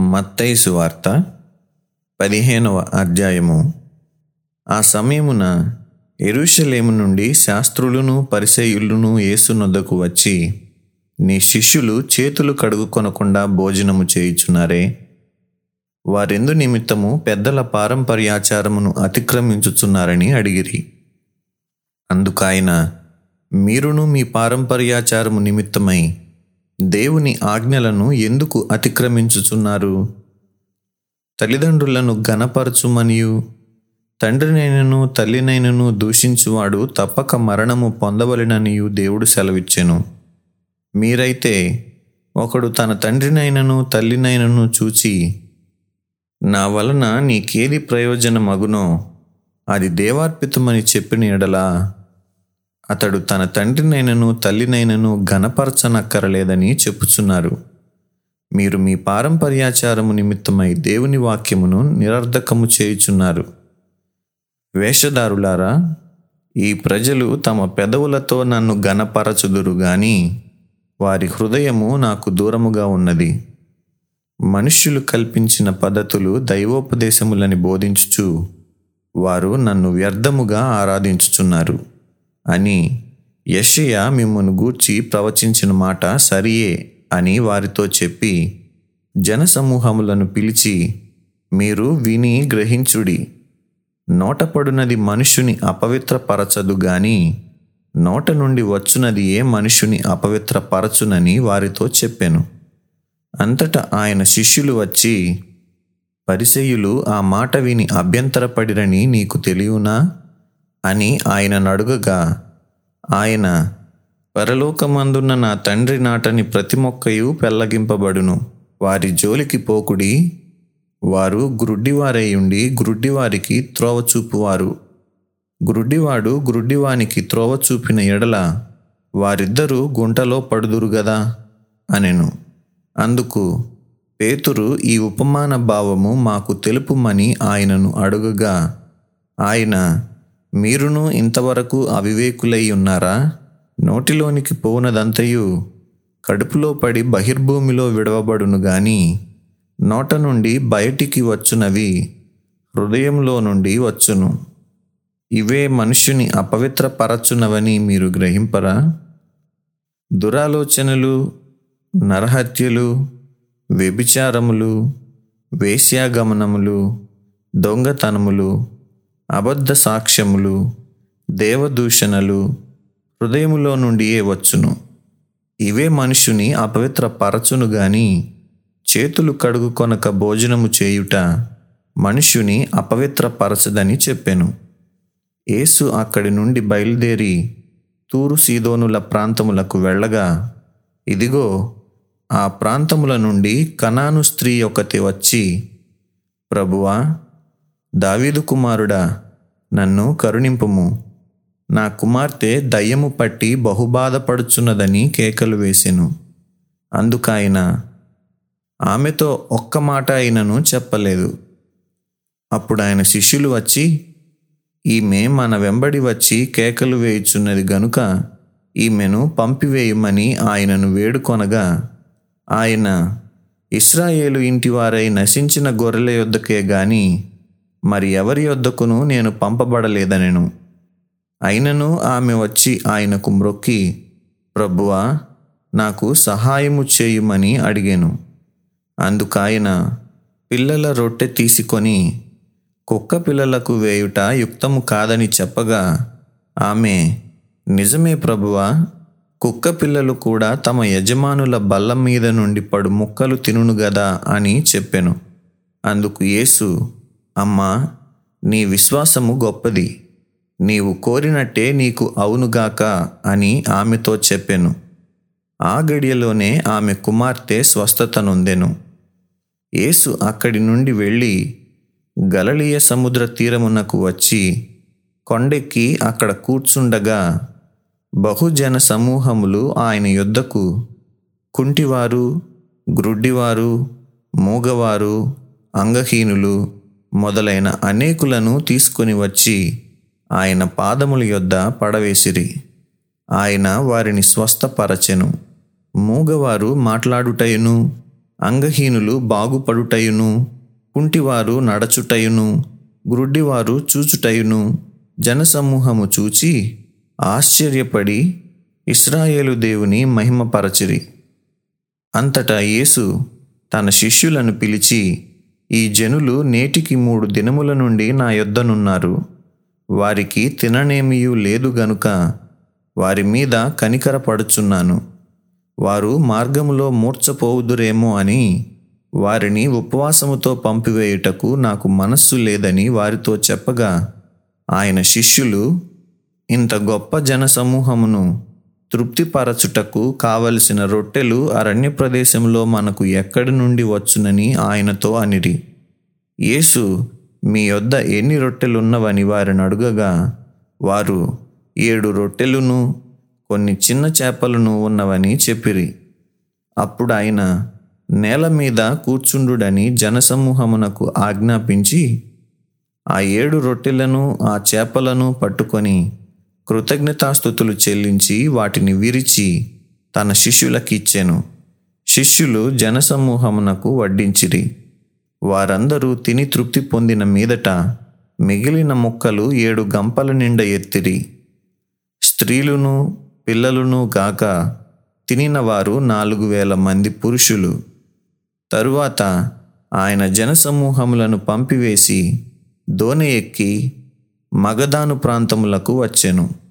మత్తయి సువార్త పదిహేనవ అధ్యాయము ఆ సమయమున ఎరుషలేము నుండి శాస్త్రులను పరిసయులను యేసు నొద్దకు వచ్చి నీ శిష్యులు చేతులు కడుగుకొనకుండా భోజనము చేయుచున్నారే వారెందు నిమిత్తము పెద్దల పారంపర్యాచారమును అతిక్రమించుచున్నారని అడిగిరి అందుకాయన మీరును మీ పారంపర్యాచారము నిమిత్తమై దేవుని ఆజ్ఞలను ఎందుకు అతిక్రమించుచున్నారు తల్లిదండ్రులను గనపరచుమనియు తండ్రినైనను తల్లినైనను దూషించువాడు తప్పక మరణము పొందవలెననియు దేవుడు సెలవిచ్చెను మీరైతే ఒకడు తన తండ్రినైనను తల్లినైనను చూచి నా వలన నీకేది ప్రయోజనమగునో అది దేవార్పితమని చెప్పిన ఎడలా అతడు తన తండ్రినైనను తల్లినైనను ఘనపరచనక్కరలేదని చెప్పుచున్నారు మీరు మీ పారంపర్యాచారము నిమిత్తమై దేవుని వాక్యమును నిరర్ధకము చేయుచున్నారు వేషధారులారా ఈ ప్రజలు తమ పెదవులతో నన్ను ఘనపరచుదురు గాని వారి హృదయము నాకు దూరముగా ఉన్నది మనుష్యులు కల్పించిన పద్ధతులు దైవోపదేశములని బోధించుచు వారు నన్ను వ్యర్థముగా ఆరాధించుచున్నారు అని యషయ మిమ్మను గూర్చి ప్రవచించిన మాట సరియే అని వారితో చెప్పి జనసమూహములను పిలిచి మీరు విని గ్రహించుడి నోటపడునది మనుషుని అపవిత్రపరచదు గాని నోట నుండి వచ్చునది ఏ మనుషుని అపవిత్రపరచునని వారితో చెప్పాను అంతటా ఆయన శిష్యులు వచ్చి పరిసయులు ఆ మాట విని అభ్యంతరపడిరని నీకు తెలియనా అని ఆయన నడుగగా ఆయన పరలోకమందున్న నా తండ్రి నాటని ప్రతి మొక్కయు పెల్లగింపబడును వారి జోలికి పోకుడి వారు గ్రుడ్డివారై ఉండి గ్రుడ్డివారికి త్రోవ చూపువారు గ్రుడ్డివాడు గ్రుడ్డివానికి త్రోవ చూపిన ఎడల వారిద్దరూ గుంటలో పడుదురు గదా అనెను అందుకు పేతురు ఈ ఉపమాన భావము మాకు తెలుపుమని ఆయనను అడుగగా ఆయన మీరును ఇంతవరకు అవివేకులై ఉన్నారా నోటిలోనికి పోనదంతయు కడుపులో పడి బహిర్భూమిలో విడవబడును గాని నోట నుండి బయటికి వచ్చునవి హృదయంలో నుండి వచ్చును ఇవే మనుష్యుని అపవిత్రపరచునవని మీరు గ్రహింపరా దురాలోచనలు నరహత్యలు వ్యభిచారములు వేశ్యాగమనములు దొంగతనములు అబద్ధ సాక్ష్యములు దేవదూషణలు హృదయములో నుండియే వచ్చును ఇవే మనుషుని అపవిత్ర పరచును గాని చేతులు కడుగు కొనక భోజనము చేయుట మనుష్యుని అపవిత్ర పరచదని చెప్పెను యేసు అక్కడి నుండి బయలుదేరి తూరు సీదోనుల ప్రాంతములకు వెళ్ళగా ఇదిగో ఆ ప్రాంతముల నుండి కనాను స్త్రీ ఒకటి వచ్చి ప్రభువా దావీదు కుమారుడా నన్ను కరుణింపుము నా కుమార్తె దయ్యము పట్టి బహుబాధపడుచున్నదని కేకలు వేసెను అందుకాయన ఆమెతో ఒక్క మాట అయినను చెప్పలేదు అప్పుడు ఆయన శిష్యులు వచ్చి ఈమె మన వెంబడి వచ్చి కేకలు వేయుచున్నది గనుక ఈమెను పంపివేయమని ఆయనను వేడుకొనగా ఆయన ఇస్రాయేలు ఇంటివారై నశించిన గొర్రెల యొద్దకే గాని మరి ఎవరి యొద్దకును నేను పంపబడలేదనెను అయినను ఆమె వచ్చి ఆయనకు మ్రొక్కి ప్రభువా నాకు సహాయము చేయుమని అడిగాను అందుకాయన పిల్లల రొట్టె తీసుకొని కుక్క పిల్లలకు వేయుట యుక్తము కాదని చెప్పగా ఆమె నిజమే ప్రభువా కుక్క పిల్లలు కూడా తమ యజమానుల బల్ల మీద నుండి పడు ముక్కలు తినును గదా అని చెప్పెను అందుకు యేసు అమ్మా నీ విశ్వాసము గొప్పది నీవు కోరినట్టే నీకు అవునుగాక అని ఆమెతో చెప్పెను ఆ గడియలోనే ఆమె కుమార్తె స్వస్థత నొందెను యేసు అక్కడి నుండి వెళ్ళి గలలీయ సముద్ర తీరమునకు వచ్చి కొండెక్కి అక్కడ కూర్చుండగా బహుజన సమూహములు ఆయన యొద్దకు కుంటివారు గ్రుడ్డివారు మూగవారు అంగహీనులు మొదలైన అనేకులను తీసుకొని వచ్చి ఆయన పాదముల యొద్ద పడవేసిరి ఆయన వారిని స్వస్థపరచెను మూగవారు మాట్లాడుటయును అంగహీనులు బాగుపడుటయును కుంటివారు నడచుటయును గ్రుడ్డివారు చూచుటయును జనసమూహము చూచి ఆశ్చర్యపడి ఇస్రాయేలు దేవుని మహిమపరచిరి అంతటా యేసు తన శిష్యులను పిలిచి ఈ జనులు నేటికి మూడు దినముల నుండి నా యొద్దనున్నారు వారికి తిననేమియూ లేదు గనుక వారి మీద కనికరపడుచున్నాను వారు మార్గములో మూర్చపోవుదురేమో అని వారిని ఉపవాసముతో పంపివేయుటకు నాకు మనస్సు లేదని వారితో చెప్పగా ఆయన శిష్యులు ఇంత గొప్ప జనసమూహమును తృప్తిపరచుటకు కావలసిన రొట్టెలు అరణ్య ప్రదేశంలో మనకు ఎక్కడి నుండి వచ్చునని ఆయనతో అనిరి యేసు మీ యొద్ద ఎన్ని రొట్టెలున్నవని వారిని అడుగగా వారు ఏడు రొట్టెలును కొన్ని చిన్న చేపలను ఉన్నవని చెప్పిరి అప్పుడు ఆయన నేల మీద కూర్చుండుడని జనసమూహమునకు ఆజ్ఞాపించి ఆ ఏడు రొట్టెలను ఆ చేపలను పట్టుకొని కృతజ్ఞతాస్థుతులు చెల్లించి వాటిని విరిచి తన శిష్యులకిచ్చెను శిష్యులు జనసమూహమునకు వడ్డించిరి వారందరూ తిని తృప్తి పొందిన మీదట మిగిలిన ముక్కలు ఏడు గంపల నిండా ఎత్తిరి స్త్రీలును పిల్లలును గాక తినిన వారు నాలుగు వేల మంది పురుషులు తరువాత ఆయన జనసమూహములను పంపివేసి దోణి ఎక్కి మగదాను ప్రాంతములకు వచ్చెను